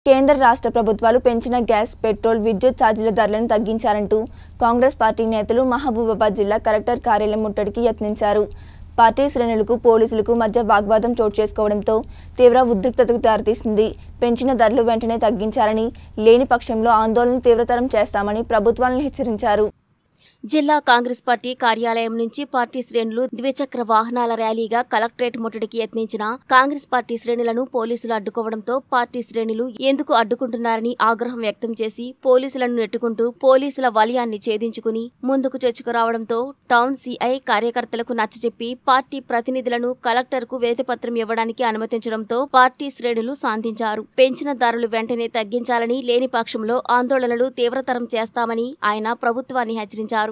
కేంద్ర రాష్ట్ర ప్రభుత్వాలు పెంచిన గ్యాస్ పెట్రోల్ విద్యుత్ ఛార్జీల ధరలను తగ్గించారంటూ కాంగ్రెస్ పార్టీ నేతలు మహబూబాబాద్ జిల్లా కలెక్టర్ కార్యాలయం ముట్టడికి యత్నించారు పార్టీ శ్రేణులకు పోలీసులకు మధ్య వాగ్వాదం చోటు చేసుకోవడంతో తీవ్ర ఉద్రిక్తతకు దారితీసింది పెంచిన ధరలు వెంటనే తగ్గించాలని లేని పక్షంలో ఆందోళన తీవ్రతరం చేస్తామని ప్రభుత్వాలను హెచ్చరించారు జిల్లా కాంగ్రెస్ పార్టీ కార్యాలయం నుంచి పార్టీ శ్రేణులు ద్విచక్ర వాహనాల ర్యాలీగా కలెక్టరేట్ ముట్టడికి యత్నించిన కాంగ్రెస్ పార్టీ శ్రేణులను పోలీసులు అడ్డుకోవడంతో పార్టీ శ్రేణులు ఎందుకు అడ్డుకుంటున్నారని ఆగ్రహం వ్యక్తం చేసి పోలీసులను నెట్టుకుంటూ పోలీసుల వలయాన్ని ఛేదించుకుని ముందుకు చొచ్చుకురావడంతో టౌన్ సీఐ కార్యకర్తలకు నచ్చజెప్పి పార్టీ ప్రతినిధులను కలెక్టర్కు వినతిపత్రం ఇవ్వడానికి అనుమతించడంతో పార్టీ శ్రేణులు శాంతించారు పెంచిన ధరలు వెంటనే తగ్గించాలని లేని పక్షంలో ఆందోళనలు తీవ్రతరం చేస్తామని ఆయన ప్రభుత్వాన్ని హెచ్చరించారు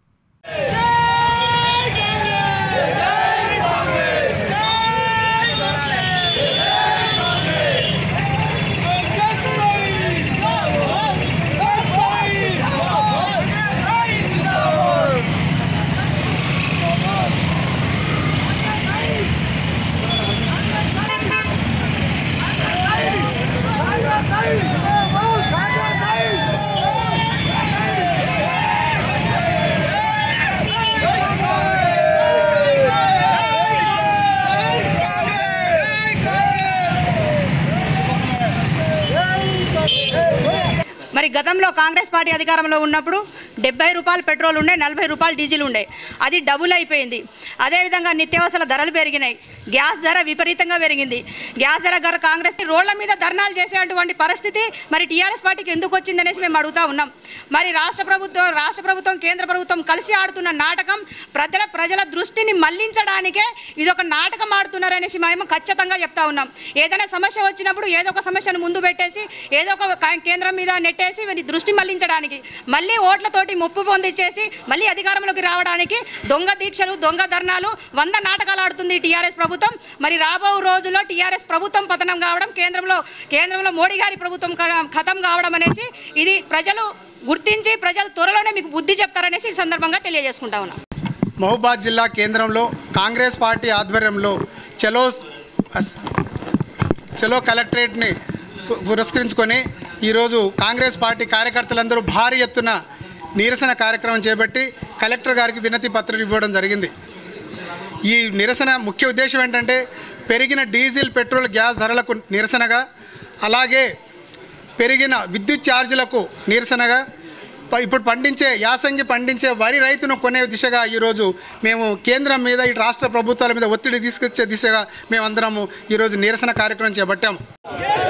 మరి గతంలో కాంగ్రెస్ పార్టీ అధికారంలో ఉన్నప్పుడు డెబ్బై రూపాయలు పెట్రోల్ ఉండే నలభై రూపాయలు డీజిల్ ఉండే అది డబుల్ అయిపోయింది అదేవిధంగా నిత్యావసర ధరలు పెరిగినాయి గ్యాస్ ధర విపరీతంగా పెరిగింది గ్యాస్ ధర ధర కాంగ్రెస్ రోడ్ల మీద ధర్నాలు చేసేటువంటి పరిస్థితి మరి టీఆర్ఎస్ పార్టీకి ఎందుకు వచ్చిందనేసి మేము అడుగుతా ఉన్నాం మరి రాష్ట్ర ప్రభుత్వం రాష్ట్ర ప్రభుత్వం కేంద్ర ప్రభుత్వం కలిసి ఆడుతున్న నాటకం ప్రజల ప్రజల దృష్టిని మళ్లించడానికే ఇది ఒక నాటకం ఆడుతున్నారనేసి మేము ఖచ్చితంగా చెప్తా ఉన్నాం ఏదైనా సమస్య వచ్చినప్పుడు ఏదో ఒక సమస్యను ముందు పెట్టేసి ఏదో ఒక కా- కేంద్రం మీద నెట్టేసి వీరి దృష్టి మళ్లించడానికి మళ్ళీ ఓట్లతోటి ముప్పు పొందించేసి మళ్ళీ అధికారంలోకి రావడానికి దొంగ దీక్షలు దొంగ ధర్నాలు వంద నాటకాలు ఆడుతుంది టీఆర్ఎస్ ప్రభుత్వం మరి రాబో రోజుల్లో టీఆర్ఎస్ ప్రభుత్వం పతనం కావడం కేంద్రంలో కేంద్రంలో మోడీ గారి ప్రభుత్వం క- ఖతం కావడం అనేసి ఇది ప్రజలు గుర్తించి ప్రజలు త్వరలోనే మీకు బుద్ధి చెప్తారనేసి ఈ సందర్భంగా తెలియజేసుకుంటా ఉన్నాం మహబూబాద్ జిల్లా కేంద్రంలో కాంగ్రెస్ పార్టీ ఆధ్వర్యంలో చలో అస్- చలో కలెక్టరేట్ని పు- పురస్కరించుకొని ఈరోజు కాంగ్రెస్ పార్టీ కార్యకర్తలందరూ భారీ ఎత్తున నిరసన కార్యక్రమం చేపట్టి కలెక్టర్ గారికి వినతి పత్రం ఇవ్వడం జరిగింది ఈ నిరసన ముఖ్య ఉద్దేశం ఏంటంటే పెరిగిన డీజిల్ పెట్రోల్ గ్యాస్ ధరలకు నిరసనగా అలాగే పెరిగిన విద్యుత్ ఛార్జీలకు నిరసనగా ప- ఇప్పుడు పండించే యాసంగి పండించే వరి రైతును కొనే దిశగా ఈరోజు మేము కేంద్రం మీద ఇటు రాష్ట్ర ప్రభుత్వాల మీద ఒత్తిడి తీసుకొచ్చే దిశగా మేమందరము ఈరోజు నిరసన కార్యక్రమం చేపట్టాము